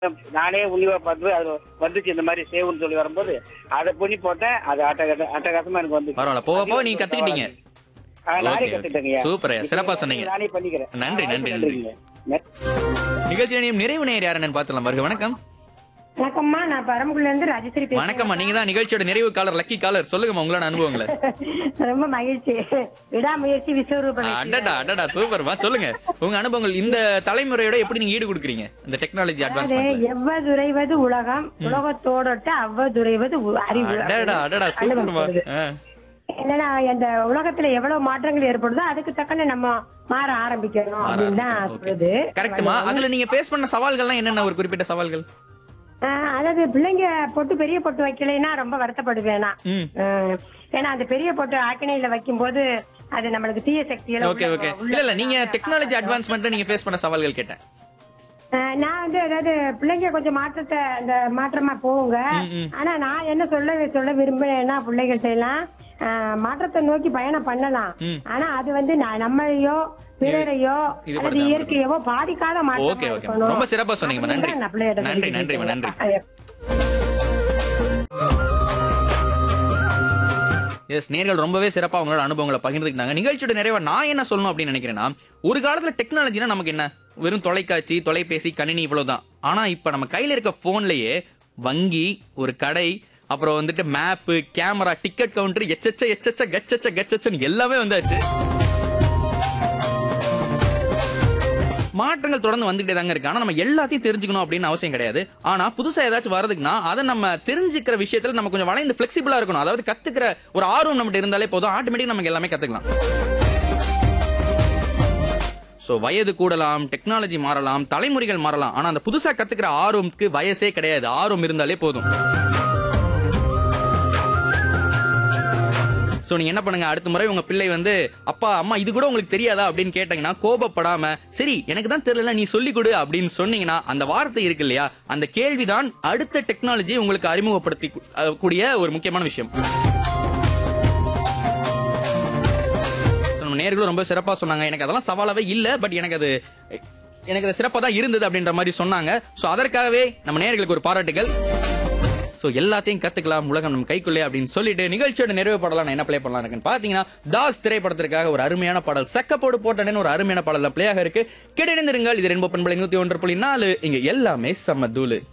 நானே உன்னிவா பார்த்து அது வந்துச்சு இந்த மாதிரி சேவுன்னு சொல்லி வரும்போது அதை பண்ணி போட்டேன் அது அட்டகட்ட அட்டகாசமா எனக்கு வந்து பரவாயில்ல போக போக நீங்க கத்துக்கிட்டீங்க நானே Okay, கத்துட்டேங்க சூப்பர் ஐயா, சிறப்பா சொன்னீங்க. நானே பண்ணிக்கிறேன் நன்றி, நன்றி, நன்றி. நன்றிங்க. நிகழ்ச்சி நிலையம் நிறைவு நேர் யாருன்னு பாத்துலாம் பாருங்க வணக்கம் வணக்கம்மா நான் பரமக்குள்ள இருந்து ராஜேஸ்வரி பேசுறேன் வணக்கம்மா நீங்க தான் நிகழ்ச்சியோட நிறைவு காலர் லக்கி காலர் சொல்லுங்கம்மா உங்களோட அனுபவங்களை ரொம்ப மகிழ்ச்சி விடாமுயற்சி விஸ்வரூபம் அடடா அடடா சூப்பர்மா சொல்லுங்க உங்க அனுபவங்கள் இந்த தலைமுறையோட எப்படி நீங்க ஈடு கொடுக்குறீங்க இந்த டெக்னாலஜி அட்வான்ஸ்மெண்ட் எவ்வதுரைவது உலகம் உலகத்தோடொட்ட அவ்வதுரைவது உ- அறிவு அடடா அடடா சூப்பர்மா சொல்லுது. என்னன்னா இந்த உலகத்துல எவ்வளவு மாற்றங்கள் ஏற்படுதோ அதுக்கு தக்கன நம்ம மாற ஆரம்பிக்கணும் அப்படின்னு தான் சொல்லுது கரெக்ட்மா அதுல நீங்க ஃபேஸ் பண்ண சவால்கள்லாம் என்னென்ன ஒரு குறிப்பிட்ட சவால்கள் ஆஹ் அதாவது பிள்ளைங்க பொட்டு பெரிய பொட்டு வைக்கலைன்னா ரொம்ப வருத்தப்படுவேன் நான். ம் ஆஹ் ஏன்னா அந்த பெரிய பொட்டு ஆக்கினையில வைக்கும்போது அது நம்மளுக்கு தீய சக்தியெல்லாம் ஓகே உள்ள- ஓகே உள்ள- இல்ல இல்ல நீங்க டெக்னாலஜி அட்வான்ஸ்மெண்ட்ல நீங்க ஃபேஸ் பண்ண சவால்கள் கேட்டேன் ஆஹ் நான் வந்து அதாவது பிள்ளைங்க கொஞ்சம் மாற்றத்தை அந்த மாற்றமா போகுங்க ம், ம். ஆனா நான் என்ன சொல்ல சொல்ல விரும்புறேன்னா பிள்ளைகள்ட்ட எல்லாம் ஆஹ் மாற்றத்தை நோக்கி பயணம் பண்ணலாம் ம். ஆனா அது வந்து நான் நம்மளையோ பிறரையோ இது அல்லது படுத்தாம இயற்கையவோ பாதிக்காத ஓகே மாற்றமா ஓகே இருக்கணும் ரொம்ப சிறப்பா சொன்னீங்கம்மா நன்றி அப்படின்னு நான் பிள்ளைகிட்ட நன்றி சொல்லி நன்றிம்மா நன்றி கொடுக்கிறேன். எஸ் நேர்கள் ரொம்பவே சிறப்பா அவங்களோட அனுபவங்களை பகிர்ந்துக்கிட்டாங்க நிகழ்ச்சியோட நிறைவா நான் என்ன சொல்லணும் அப்படின்னு நினைக்கிறேன்னா ஒரு காலத்துல டெக்னாலஜினா நமக்கு என்ன வெறும் தொலைக்காட்சி தொலைபேசி கணினி இவ்வளவுதான் ஆனா இப்ப நம்ம கையில இருக்க போன்லயே வங்கி ஒரு கடை அப்புறம் வந்துட்டு மேப்பு கேமரா டிக்கெட் கவுண்டர் எச்சச்ச எச்சச்ச கச்சச்ச கச்சச்சன்னு எல்லாமே வந்தாச்சு மாற்றங்கள் தொடர்ந்து வந்துகிட்டே தாங்க இருக்கு ஆனா நம்ம எல்லாத்தையும் தெரிஞ்சுக்கணும் அப்படின்னு அவசியம் கிடையாது ஆனா புதுசா ஏதாச்சும் வரதுக்குன்னா அதை நம்ம தெரிஞ்சுக்கிற விஷயத்துல நம்ம கொஞ்சம் வளைந்து பிளெக்சிபிளா இருக்கணும் அதாவது கத்துக்கிற ஒரு ஆர்வம் நம்மகிட்ட இருந்தாலே போதும் ஆட்டோமேட்டிக் நமக்கு எல்லாமே கத்துக்கலாம் சோ வயது கூடலாம் டெக்னாலஜி மாறலாம் தலைமுறைகள் மாறலாம் ஆனா அந்த புதுசா கத்துக்கிற ஆர்வம்க்கு வயசே கிடையாது ஆர்வம் இருந்தாலே போதும் சோ நீங்க என்ன பண்ணுங்க அடுத்த முறை உங்க பிள்ளை வந்து அப்பா அம்மா இது கூட உங்களுக்கு தெரியாதா அப்படின்னு கேட்டீங்கன்னா கோபப்படாம சரி எனக்கு தான் தெரியல நீ சொல்லி கொடு அப்படின்னு சொன்னீங்கன்னா அந்த வார்த்தை இருக்கு இல்லையா அந்த கேள்விதான் அடுத்த டெக்னாலஜி உங்களுக்கு அறிமுகப்படுத்தி கு- அஹ் கூடிய ஒரு முக்கியமான விஷயம் So, நம்ம நேர்களும் ரொம்ப சிறப்பா சொன்னாங்க எனக்கு அதெல்லாம் சவாலாவே இல்ல பட் எனக்கு அது எனக்கு அது சிறப்பா தான் இருந்தது அப்படின்ற மாதிரி சொன்னாங்க சோ அதற்காகவே நம்ம நேர்களுக்கு ஒரு பாராட்டுகள் சோ எல்லாத்தையும் கத்துக்கலாம் உலகம் நம்ம கைக்குள்ளே அப்படின்னு சொல்லிட்டு நிகழ்ச்சியோட நிறைவு பாடலாம் நான் என்ன ப்ளே பண்ணலாம் இருக்குன்னு பாத்தீங்கன்னா தாஸ் திரைப்படத்திற்காக ஒரு அருமையான பாடல் சக்கப்போடு போட்டேன்னு ஒரு அருமையான பாடல் பிளே ஆக இருக்கு கிடைந்திருங்கள் இது ரெண்டு பண்பலை நூத்தி ஒன்று புள்ளி நாலு இங்க எல்லாமே சம தூளு